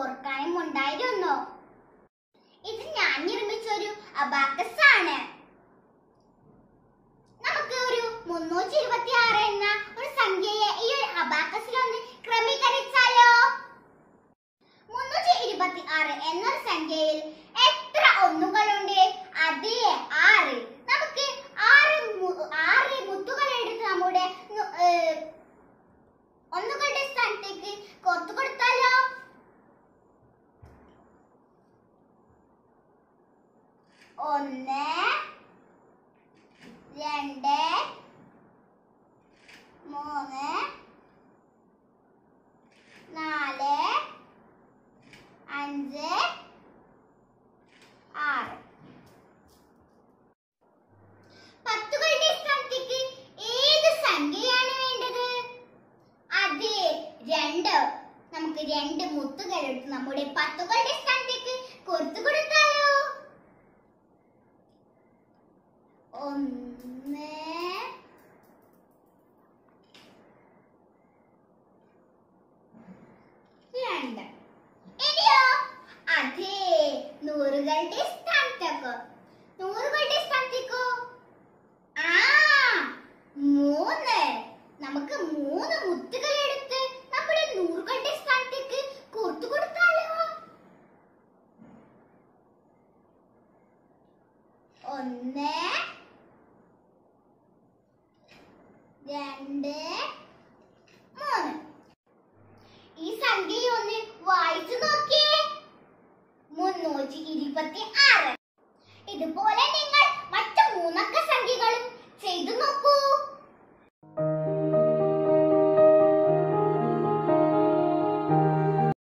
ഓർക്കാനും ഉണ്ടായിരുന്നു ഇത് ഞാൻ നിർമ്മിച്ചൊരു അബാക്കസ് ആണ് നമുക്ക് ഒരു മുന്നൂറ്റി ഇരുപത്തി ആറ് എന്ന ഒരു സംഖ്യയെ ഈ ഒരു അബാക്കസിൽ ഒന്ന് ക്രമീകരിച്ചാലോ മുന്നൂറ്റി ഇരുപത്തി ആറ് എന്നൊരു സംഖ്യയിൽ എത്ര ഒന്നുകളുണ്ട് അതേ ആറ് നമുക്ക് ആറ് മു- ആറ് മുത്തുകൾ എടുത്ത് നമ്മുടെ നു- ഏർ, ഒന്നുകളുടെ സ്ഥാനത്തേക്ക് കോർത്തു കൊടുത്താലോ ഒന്ന് രണ്ട് മൂന്ന് നാല് അഞ്ച് ആറ് പത്തുകളുടെ സ്ഥാനത്തേക്ക് ഏത് സംഖ്യയാണ് വേണ്ടത് അതെ രണ്ട് നമുക്ക് രണ്ട് മുത്തുകൾ എടുത്ത് നമ്മുടെ പത്തുകളുടെ സ്ഥാനത്തേക്ക് കൊടുത്തു കൊടുത്താലോ ഒന്ന് രണ്ട് ഇനിയോ അതെ നൂറുകളുടെ സ്ഥാനത്തേക്ക് നൂറുകളുടെ സ്ഥാനത്തേക്കോ ആ മൂന്ന് നമുക്ക് മൂന്ന് മുത്തുകൾ എടുത്ത് നമ്മുടെ നൂറുകളുടെ സ്ഥാനത്തേക്ക് കൊടുത്തു കൊടുത്താലോ ഒന്ന് രണ്ട് മൂന്ന് ഈ സംഖ്യ ഒന്ന് വായിച്ചു നോക്കിയേ മുന്നൂറ്റി ഇരുപത്തി ആറ് ഇതുപോലെ നിങ്ങൾ മറ്റു മൂന്നക്ക സംഖ്യ